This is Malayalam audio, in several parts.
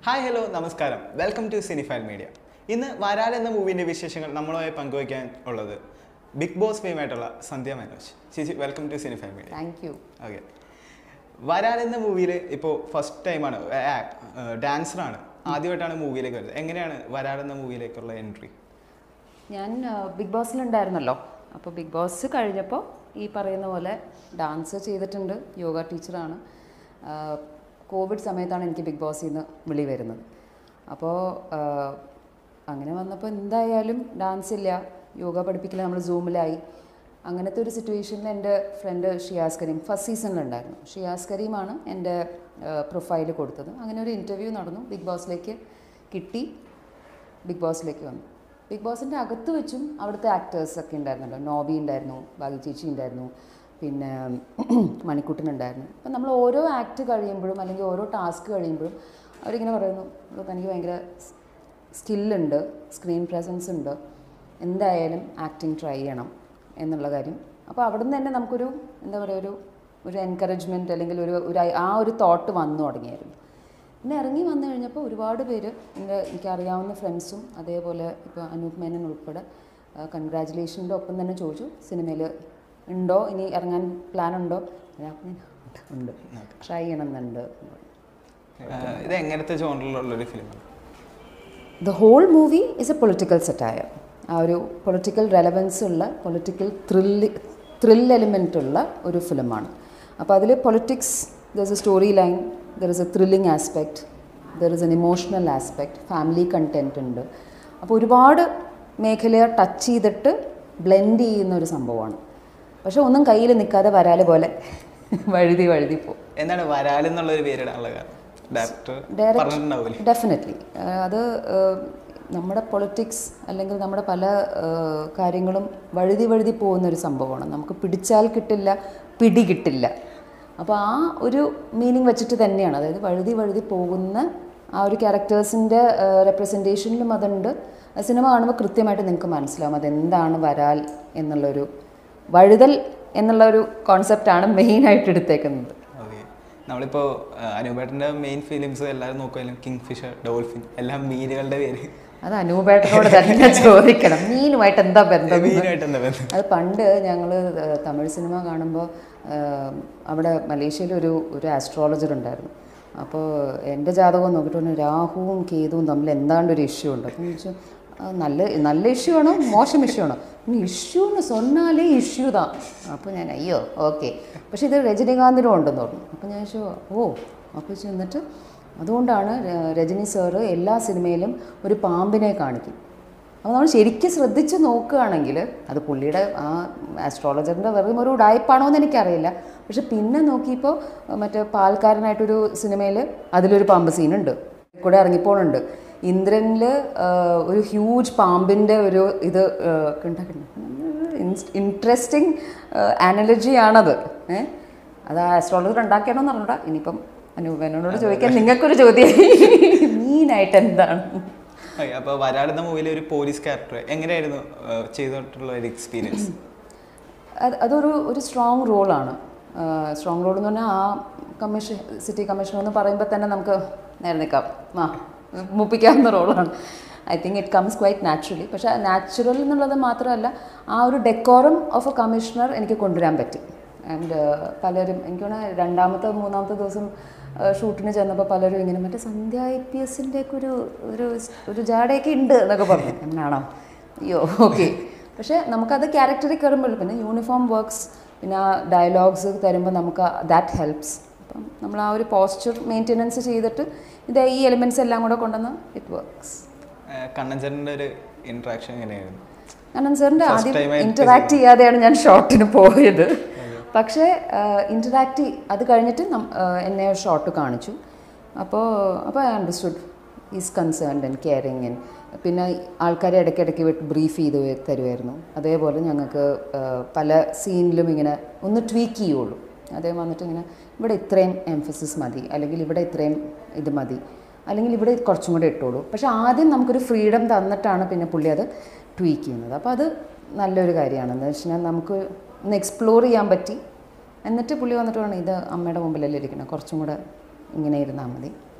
ഹായ് ഹലോ നമസ്കാരം വെൽക്കം ടു സിനിഫൈൽ മീഡിയ ഇന്ന് വരാൽ എന്ന മൂവിൻ്റെ വിശേഷങ്ങൾ നമ്മളുമായി പങ്കുവയ്ക്കാൻ ഉള്ളത് ബിഗ് ബോസ് ഫെയിമായിട്ടുള്ള സന്ധ്യ മനോജ് ചേച്ചി welcome to cinephile media thank you okay Varaal എന്ന മൂവിയിൽ ഇപ്പോൾ ഫസ്റ്റ് ടൈമാണ് ഡാൻസറാണ് ആദ്യമായിട്ടാണ് മൂവിയിലേക്ക് വരുന്നത് എങ്ങനെയാണ് വരാൽ എന്ന മൂവിയിലേക്കുള്ള എൻട്രി ഞാൻ ആ, ബിഗ് ബോസിലുണ്ടായിരുന്നല്ലോ അപ്പോൾ ബിഗ് ബോസ് കഴിഞ്ഞപ്പോൾ ഈ പറയുന്ന പോലെ ഡാൻസ് ചെയ്തിട്ടുണ്ട് യോഗ ടീച്ചറാണ് ആ, കോവിഡ് സമയത്താണ് എനിക്ക് ബിഗ് ബോസിൽ നിന്ന് വിളി വരുന്നത് അപ്പോൾ ആ, അങ്ങനെ വന്നപ്പോൾ എന്തായാലും ഡാൻസ് ഇല്ല യോഗ പഠിപ്പിക്കൽ നമ്മൾ സൂമിലായി അങ്ങനത്തെ ഒരു സിറ്റുവേഷനിൽ എൻ്റെ ഫ്രണ്ട് ഷിയാസ് കരീം ഫസ്റ്റ് സീസണിലുണ്ടായിരുന്നു ഷിയാസ് കരീമാണ് എൻ്റെ പ്രൊഫൈൽ കൊടുത്തത് അങ്ങനെ ഒരു ഇൻ്റർവ്യൂ നടന്നു ബിഗ് ബോസിലേക്ക് കിട്ടി ബിഗ് ബോസിലേക്ക് വന്നു ബിഗ് ബോസിൻ്റെ അകത്ത് വെച്ചും അവിടുത്തെ ആക്ടേഴ്സ് ഒക്കെ ഉണ്ടായിരുന്നല്ലോ നോബി ഉണ്ടായിരുന്നു ഭാഗ്യ ചേച്ചി ഉണ്ടായിരുന്നു പിന്നെ മണിക്കുട്ടനുണ്ടായിരുന്നു അപ്പം നമ്മൾ ഓരോ ആക്ട് കഴിയുമ്പോഴും അല്ലെങ്കിൽ ഓരോ ടാസ്ക് കഴിയുമ്പോഴും അവരിങ്ങനെ പറയുന്നു "ലോok, തനിക്ക് ഭയങ്കര സ്കില്ലുണ്ട് സ്ക്രീൻ പ്രസൻസ് ഉണ്ട് എന്തായാലും ആക്ടിങ് ട്രൈ ചെയ്യണം എന്നുള്ള കാര്യം അപ്പോൾ അവിടുന്ന് തന്നെ നമുക്കൊരു എന്താ പറയുക ഒരു ഒരു എൻകറേജ്മെൻറ്റ് അല്ലെങ്കിൽ ഒരു ഒരു ആ ഒരു തോട്ട് വന്നു തുടങ്ങിയായിരുന്നു പിന്നെ ഇറങ്ങി വന്നു കഴിഞ്ഞപ്പോൾ ഒരുപാട് പേര് എൻ്റെ എനിക്കറിയാവുന്ന ഫ്രണ്ട്സും അതേപോലെ ഇപ്പോൾ അനൂപ് മേനൻ ഉൾപ്പെടെ കൺഗ്രാജുലേഷൻ്റെ ഒപ്പം തന്നെ ചോദിച്ചു സിനിമയിൽ ഉണ്ടോ ഇനി ഇറങ്ങാൻ പ്ലാൻ ഉണ്ടോ ഞാൻ പറഞ്ഞു, ഉണ്ട് ട്രൈ ചെയ്യണമെന്നുണ്ട് ഇത് എങ്ങനത്തെ ജോണറിലുള്ളൊരു ഫിലിമാണ് the whole movie is a political satire ആ ഒരു പൊളിറ്റിക്കൽ റെലവൻസ് ഉള്ള പൊളിറ്റിക്കൽ ത്രില്ല് ത്രിൽ എലിമെൻ്റ് ഉള്ള ഒരു ഫിലിമാണ് അപ്പോൾ അതിൽ politics there is a story line there is a thrilling aspect there is an emotional aspect family content ഉണ്ട് അപ്പോൾ ഒരുപാട് മേഖലയെ ടച്ച് ചെയ്തിട്ട് ബ്ലെൻഡ് ചെയ്യുന്ന ഒരു സംഭവമാണ് പക്ഷെ ഒന്നും കയ്യിൽ നിൽക്കാതെ വരാല് പോലെ വഴുതി വഴുതി പോകും എന്താണ് വരാൽ എന്നുള്ളൊരു പേരിടാനുള്ള കാരണം ഡയറക്ടർ Direct- പറഞ്ഞിട്ടുണ്ടാവില്ലേ ഡെഫിനറ്റ്ലി അത് ഏഹ്, നമ്മുടെ പൊളിറ്റിക്സ് അല്ലെങ്കിൽ നമ്മുടെ പല ഏഹ്, കാര്യങ്ങളും വഴുതി വഴുതി പോകുന്ന ഒരു സംഭവമാണ് നമുക്ക് പിടിച്ചാൽ കിട്ടില്ല പിടി കിട്ടില്ല അപ്പോൾ ആ ഒരു മീനിങ് വെച്ചിട്ട് തന്നെയാണ് അതായത് വഴുതി വഴുതി പോകുന്ന ആ ഒരു ക്യാരക്ടേഴ്സിൻ്റെ റെപ്രസെൻറ്റേഷനിലും അതുണ്ട് ആ സിനിമ കാണുമ്പോൾ കൃത്യമായിട്ട് നിങ്ങൾക്ക് മനസ്സിലാവും അതെന്താണ് വരാൽ എന്നുള്ളൊരു വഴുതൽ എന്നുള്ള ഒരു കോൺസെപ്റ്റാണ് മെയിനായിട്ട് എടുത്തേക്കുന്നത് ഓക്കെ നമ്മളിപ്പോൾ അനുപേട്ടൻ്റെ മെയിൻ ഫിലിംസ് എല്ലാവരും നോക്കുമായാലും കിങ് ഫിഷർ ഡോൾഫിൻ എല്ലാം മീനുകളുടെ പേര് അത് അനൂപേട്ടനോട് തന്നെ ചോദിക്കണം മീനുമായിട്ട് എന്താ ബന്ധം മീനായിട്ട് എന്താ ബന്ധം അത് പണ്ട് ഞങ്ങൾ തമിഴ് സിനിമ കാണുമ്പോൾ അവിടെ മലേഷ്യയിൽ ഒരു ഒരു ആസ്ട്രോളജർ ഉണ്ടായിരുന്നു അപ്പോൾ എൻ്റെ ജാതകം നോക്കിയിട്ട് പറഞ്ഞു രാഹുവും കേതുവും തമ്മിൽ എന്താണ്ട് ഒരു ഇഷ്യൂ ഉണ്ട് അപ്പം ചോദിച്ചു "ആ, നല്ല നല്ല ഇഷ്യൂ ആണോ മോശം ഇഷ്യൂ ആണോ ഇഷ്യൂന്ന് സൊന്നാലേ ഇഷ്യൂ താ അപ്പോൾ ഞാൻ അയ്യോ ഓക്കെ പക്ഷേ ഇത് രജനീകാന്തിനും ഉണ്ടെന്ന് പറഞ്ഞു അപ്പോൾ ഞാൻ ചോദിച്ചു ഓ അപ്പോൾ ചെന്നിട്ട് അതുകൊണ്ടാണ് ര- രജനി സാറ് എല്ലാ സിനിമയിലും ഒരു പാമ്പിനെ കാണിക്കും അപ്പോൾ നമ്മൾ ശരിക്കും ശ്രദ്ധിച്ച് നോക്കുകയാണെങ്കിൽ അത് പുള്ളിയുടെ ആ ആസ്ട്രോളജറിൻ്റെ വെറും ഒരു ഉടായ്പാണോ എന്ന് എനിക്കറിയില്ല പക്ഷെ പിന്നെ നോക്കിയപ്പോൾ മറ്റേ പാൽക്കാരനായിട്ടൊരു സിനിമയിൽ അതിലൊരു പാമ്പ് സീനുണ്ട് കൂടെ ഇറങ്ങിപ്പോണുണ്ട് ഇന്ദ്രനിൽ ഒരു ഹ്യൂജ് പാമ്പിൻ്റെ ഒരു ഇത് ഇൻട്രസ്റ്റിംഗ് ആനലജിയാണത് ഏഹ് അത് ആ ആസ്ട്രോളജർ ഉണ്ടാക്കിയാണോന്ന് അറിഞ്ഞൂടാ ഇനിയിപ്പം അനൂപനോട് ചോദിക്കാൻ നിങ്ങൾക്കൊരു ചോദ്യം മീനായിട്ട് എന്താണ് ഓക്കെ അപ്പോൾ വരാടുന്ന മൂവിയിലെ ഒരു പോലീസ് ക്യാരക്ടർ എങ്ങനെയായിരുന്നു ഏഹ്, ചെയ്തിട്ടുള്ള ഒരു എക്സ്പീരിയൻസ് അത് അതൊരു ഒരു സ്ട്രോങ് റോളാണ് സ്ട്രോങ് റോൾ എന്ന് പറഞ്ഞാൽ ആ കമ്മീഷൻ സിറ്റി കമ്മീഷണർ എന്ന് പറയുമ്പോൾ തന്നെ നമുക്ക് നേരെ നിൽക്കാം ആ മുപ്പിക്കാവുന്ന റോളാണ് I think it comes quite naturally പക്ഷേ നാച്ചുറൽ എന്നുള്ളത് മാത്രമല്ല ആ ഒരു ഡെക്കോറം ഓഫ് എ കമ്മീഷണർ എനിക്ക് കൊണ്ടുവരാൻ പറ്റി ആൻഡ് പലരും എനിക്ക് തോന്നുന്നു രണ്ടാമത്തെ മൂന്നാമത്തെ ദിവസം ഷൂട്ടിന് ചെന്നപ്പോൾ പലരും ഇങ്ങനെ മറ്റേ സന്ധ്യ ഐ പി എസിൻ്റെ ഒക്കെ ഒരു ഒരു ഒരു ജാടയൊക്കെ ഉണ്ട് എന്നൊക്കെ പറഞ്ഞു അങ്ങനെയാണോ അയ്യോ ഓക്കെ പക്ഷേ നമുക്കത് ക്യാരക്ടറിൽ കയറുമ്പോൾ പിന്നെ യൂണിഫോം വർക്ക്സ് പിന്നെ ആ ഡയലോഗ്സ് തരുമ്പോൾ നമുക്ക് ദാറ്റ് ഹെൽപ്സ് അപ്പം നമ്മൾ ആ ഒരു പോസ്ചർ മെയിൻ്റെനൻസ് ചെയ്തിട്ട് ഇത് ഈ എലിമെൻറ്റ്സ് എല്ലാം കൂടെ കൊണ്ടുവന്ന് ഇറ്റ് വർക്ക്സ് കണ്ണഞ്ചറിൻ്റെ ഒരു ഇൻട്രാക്ഷൻ എങ്ങനെയായിരുന്നു കാരണം സാറിൻ്റെ First ആദ്യം time ആയിട്ട് ഇൻറ്ററാക്ട് ചെയ്യാതെയാണ് ഞാൻ ഷോട്ടിന് പോയത് പക്ഷേ ഇൻറ്ററാക്ട് അത് കഴിഞ്ഞിട്ട് നം- ആ, എന്നെ ഷോട്ട് കാണിച്ചു അപ്പോൾ അപ്പോൾ I understood is concerned and caring and പിന്നെ ആൾക്കാരെ ഇടയ്ക്കിടയ്ക്ക് വിട്ട് ബ്രീഫ് ചെയ്ത് തരുമായിരുന്നു അതേപോലെ ഞങ്ങൾക്ക് ആ, പല സീനിലും ഇങ്ങനെ ഒന്ന് ട്വീക്ക് ചെയ്യുള്ളൂ അദ്ദേഹം വന്നിട്ട് ഇങ്ങനെ ഇവിടെ ഇത്രയും എംഫസിസ് മതി അല്ലെങ്കിൽ ഇവിടെ ഇത്രയും ഇത് മതി അല്ലെങ്കിൽ ഇവിടെ കുറച്ചും കൂടെ ഇട്ടോളൂ പക്ഷേ ആദ്യം നമുക്കൊരു ഫ്രീഡം തന്നിട്ടാണ് പിന്നെ പുള്ളി അത് ട്വീക്ക് ചെയ്യുന്നത് അപ്പോൾ അത് നല്ലൊരു കാര്യമാണ് എന്ന് വെച്ചാൽ നമുക്ക് ഒന്ന് എക്സ്പ്ലോർ ചെയ്യാൻ പറ്റി എന്നിട്ട് പുള്ളി വന്നിട്ട് പറഞ്ഞു ഇത് അമ്മയുടെ മുമ്പിലല്ലേ ഇരിക്കണം കുറച്ചും കൂടെ ഇങ്ങനെ ഇരുന്നാൽ മതി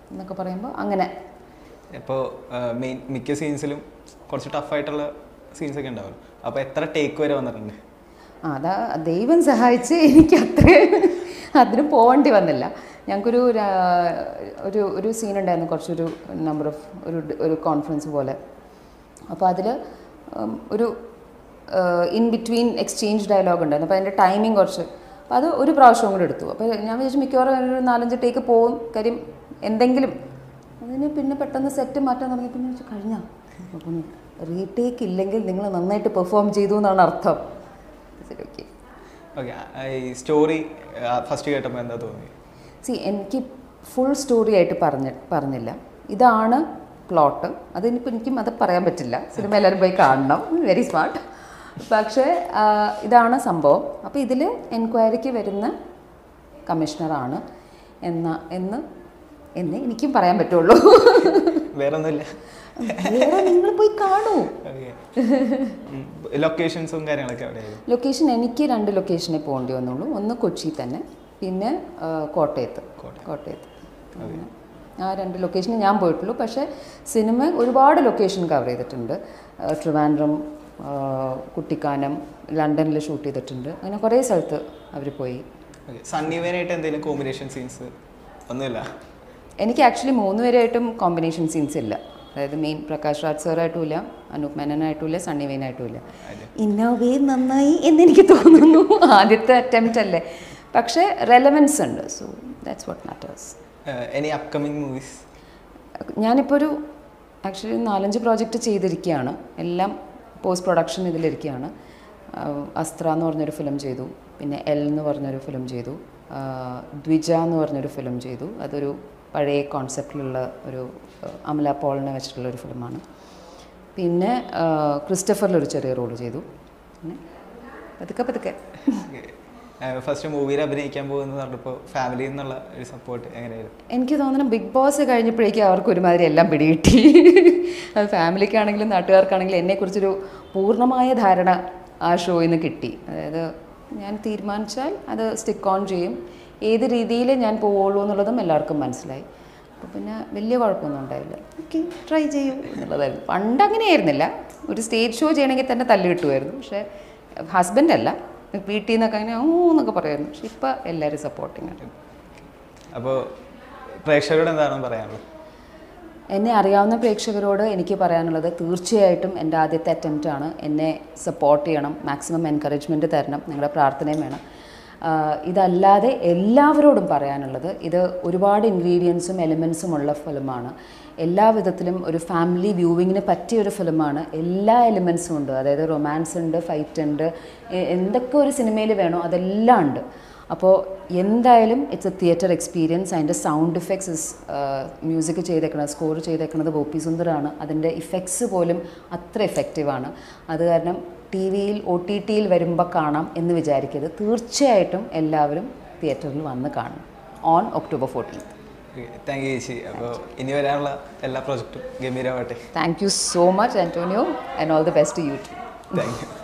എന്നൊക്കെ പറയുമ്പോൾ അങ്ങനെ ഇപ്പോൾ മെയിൻ മിക്ക സീൻസിലും കുറച്ച് ടഫായിട്ടുള്ള സീൻസ് ഒക്കെ ഉണ്ടാവും അപ്പോൾ എത്ര ടേക്ക് വരെ വന്നിട്ടുണ്ട് ആ, അതാ ദൈവം സഹായിച്ച് എനിക്ക് അത്രയും അതിന് പോകേണ്ടി വന്നില്ല ഞങ്ങൾക്കൊരു രാ- ഒരു ഒരു സീൻ ഉണ്ടായിരുന്നു കുറച്ചൊരു നമ്പർ ഓഫ് ഒരു ഡ- ഒരു കോൺഫറൻസ് പോലെ അപ്പോൾ അതിൽ ഒരു ഇൻ ബിറ്റ്വീൻ എക്സ്ചേഞ്ച് ഡയലോഗ് ഉണ്ടായിരുന്നു അപ്പോൾ അതിൻ്റെ ടൈമിങ് കുറച്ച് അപ്പോൾ അത് ഒരു പ്രാവശ്യം കൂടെ എടുത്തു അപ്പോൾ ഞാൻ വിചാരിച്ചു മിക്കവാറും ഒരു നാലഞ്ച് ടേക്ക് പോവും കാര്യം എന്തെങ്കിലും അതിന് പിന്നെ പെട്ടെന്ന് സെറ്റ് മാറ്റാൻ തുടങ്ങി പിന്നെ വെച്ചാൽ കഴിഞ്ഞാൽ അപ്പം റീടേക്ക് ഇല്ലെങ്കിൽ നിങ്ങൾ നന്നായിട്ട് പെർഫോം ചെയ്തു എന്നാണ് അർത്ഥം ശരി ഓക്കെ ഓക്കെ ഈ സ്റ്റോറി ഫസ്റ്റ് കേട്ടപ്പോൾ എന്താ തോന്നി സി എനിക്ക് ഫുൾ സ്റ്റോറി ആയിട്ട് പറഞ്ഞ പറഞ്ഞില്ല ഇതാണ് പ്ലോട്ട് അതിനിപ്പോൾ എനിക്കും അത് പറയാൻ പറ്റില്ല സിനിമ എല്ലാവരും പോയി കാണണം വെരി സ്മാർട്ട് പക്ഷേ ആ, ഇതാണ് സംഭവം അപ്പോൾ ഇതിൽ എൻക്വയറിക്ക് വരുന്ന കമ്മീഷണറാണ് എന്ന എന്ന് എന്ന് എനിക്കും പറയാൻ പറ്റുള്ളൂ വേറെ ഒന്നുമില്ല വേറെ നിങ്ങൾ പോയി കാണൂ ഓക്കെ ലൊക്കേഷൻസും കാര്യങ്ങളൊക്കെ എവിടെയായിരുന്നു ലൊക്കേഷൻ എനിക്ക് രണ്ട് ലൊക്കേഷനിൽ പോകേണ്ടി വന്നുള്ളൂ ഒന്ന് കൊച്ചി തന്നെ പിന്നെ ആ, കോട്ടയത്ത് കോട്ടയത്ത് അങ്ങനെ ആ രണ്ട് ലൊക്കേഷനിൽ ഞാൻ പോയിട്ടുള്ളൂ പക്ഷേ സിനിമ ഒരുപാട് ലൊക്കേഷൻ കവർ ചെയ്തിട്ടുണ്ട് ആ, ട്രിവാൻഡ്രം ആ, കുട്ടിക്കാനം ലണ്ടനിൽ ഷൂട്ട് ചെയ്തിട്ടുണ്ട് അങ്ങനെ കുറേ സ്ഥലത്ത് അവർ പോയി ഓക്കെ സണ്ണിവേനായിട്ട് എന്തെങ്കിലും കോമ്പിനേഷൻ സീൻസ് ഒന്നുമില്ല എനിക്ക് ആക്ച്വലി മൂന്ന് പേരായിട്ടും കോമ്പിനേഷൻ സീൻസ് ഇല്ല അതായത് മെയിൻ പ്രകാശ് രാജ് സാറായിട്ടും ഇല്ല അനൂപ് മേനനായിട്ടും ഇല്ല സണ്ണി വെയിനായിട്ടും ഇല്ല ഇന്നോവേ നന്നായി എന്നെനിക്ക് തോന്നുന്നു ആദ്യത്തെ അറ്റംപ്റ്റ് അല്ലേ പക്ഷേ റെലവൻസ് ഉണ്ട് so that's what matters any upcoming movies ഞാനിപ്പോൾ ഒരു ആക്ച്വലി നാലഞ്ച് പ്രോജക്റ്റ് ചെയ്തിരിക്കുകയാണ് എല്ലാം പോസ്റ്റ് പ്രൊഡക്ഷൻ ഇതിലിരിക്കുകയാണ് ആഹ് അസ്ത്ര എന്ന് പറഞ്ഞൊരു ഫിലിം ചെയ്തു പിന്നെ എൽ എന്ന് പറഞ്ഞൊരു ഫിലിം ചെയ്തു ആഹ് ദ്വിജ എന്ന് പറഞ്ഞൊരു ഫിലിം ചെയ്തു അതൊരു പഴയ കോൺസെപ്റ്റിലുള്ള ഒരു ആഹ് അമല പോളിനെ വെച്ചിട്ടുള്ള ഒരു ഫിലിമാണ് പിന്നെ ആഹ് ക്രിസ്റ്റഫറിലൊരു ചെറിയ റോൾ ചെയ്തു പിന്നെ പതുക്കെ പതുക്കെ ഫസ്റ്റ് മൂവിയിൽ അഭിനയിക്കാൻ പോകുന്നത് പറഞ്ഞപ്പോൾ ഫാമിലിയിൽ നിന്നുള്ള ഒരു സപ്പോർട്ട് എങ്ങനെയായിരുന്നു എനിക്ക് തോന്നുന്നു ബിഗ് ബോസ് കഴിഞ്ഞപ്പോഴേക്കും അവർക്ക് ഒരുമാതിരി എല്ലാം പിടികിട്ടി അത് ഫാമിലിക്കാണെങ്കിലും നാട്ടുകാർക്കാണെങ്കിലും എന്നെക്കുറിച്ചൊരു പൂർണ്ണമായ ധാരണ ആ ഷോയിൽ നിന്ന് കിട്ടി അതായത് ഞാൻ തീരുമാനിച്ചാൽ അത് സ്റ്റിക്ക് ഓൺ ചെയ്യും ഏത് രീതിയിൽ ഞാൻ പോവുള്ളൂ എന്നുള്ളതും എല്ലാവർക്കും മനസ്സിലായി അപ്പോൾ പിന്നെ വലിയ കുഴപ്പമൊന്നും ഉണ്ടായില്ല ഓക്കെ ട്രൈ ചെയ്യൂ എന്നുള്ളതായിരുന്നു പണ്ട് അങ്ങനെയായിരുന്നില്ല ഒരു സ്റ്റേജ് ഷോ ചെയ്യണമെങ്കിൽ തന്നെ തല്ല് കിട്ടുമായിരുന്നു പക്ഷേ ഹസ്ബൻഡ് അല്ല വീട്ടിൽ നിന്നൊക്കെ അങ്ങനെ ഓ എന്നൊക്കെ പറയുമായിരുന്നു പക്ഷെ ഇപ്പോൾ എല്ലാവരും സപ്പോർട്ടിങ് ആണ് അപ്പോൾ പ്രേക്ഷകരോട് എന്താണ് പറയാനുള്ളത് എന്നെ അറിയാവുന്ന പ്രേക്ഷകരോട് എനിക്ക് പറയാനുള്ളത് തീർച്ചയായിട്ടും എൻ്റെ ആദ്യത്തെ അറ്റംപ്റ്റ് ആണ് എന്നെ സപ്പോർട്ട് ചെയ്യണം മാക്സിമം എൻകറേജ്മെൻറ്റ് തരണം നിങ്ങളുടെ പ്രാർത്ഥനയും വേണം ആഹ് ഇതല്ലാതെ എല്ലാവരോടും പറയാനുള്ളത് ഇത് ഒരുപാട് ഇൻഗ്രീഡിയൻസും എലിമെൻസും ഉള്ള ഫിലിമാണ് എല്ലാ വിധത്തിലും ഒരു ഫാമിലി വ്യൂവിങ്ങിന് പറ്റിയ ഒരു ഫിലിമാണ് എല്ലാ എലിമെൻസും ഉണ്ട് അതായത് റൊമാൻസ് ഉണ്ട് ഫൈറ്റ് ഉണ്ട് എ- എന്തൊക്കെ ഒരു സിനിമയിൽ വേണോ അതെല്ലാം ഉണ്ട് അപ്പോൾ എന്തായാലും ഇറ്റ്സ് എ തിയേറ്റർ എക്സ്പീരിയൻസ് അതിൻ്റെ സൗണ്ട് ഇഫക്ട്സ് ഇസ് മ്യൂസിക് ചെയ്തേക്കണത് സ്കോർ ചെയ്തേക്കണത് ഗോപി സുന്ദറാണ് അതിൻ്റെ ഇഫക്ട്സ് പോലും അത്ര എഫക്റ്റീവാണ് അത് കാരണം ടി വിയിൽ ഒ ടി ടിയിൽ വരുമ്പോൾ കാണാം എന്ന് വിചാരിക്കരുത് തീർച്ചയായിട്ടും എല്ലാവരും തിയേറ്ററിൽ വന്ന് കാണണം on October fourteen thank you ചേച്ചി അപ്പോൾ ഇനി വരാനുള്ള എല്ലാ പ്രോജക്റ്റും ഗംഭീരമാവട്ടെ thank you so much Antonio and all the best you too thank U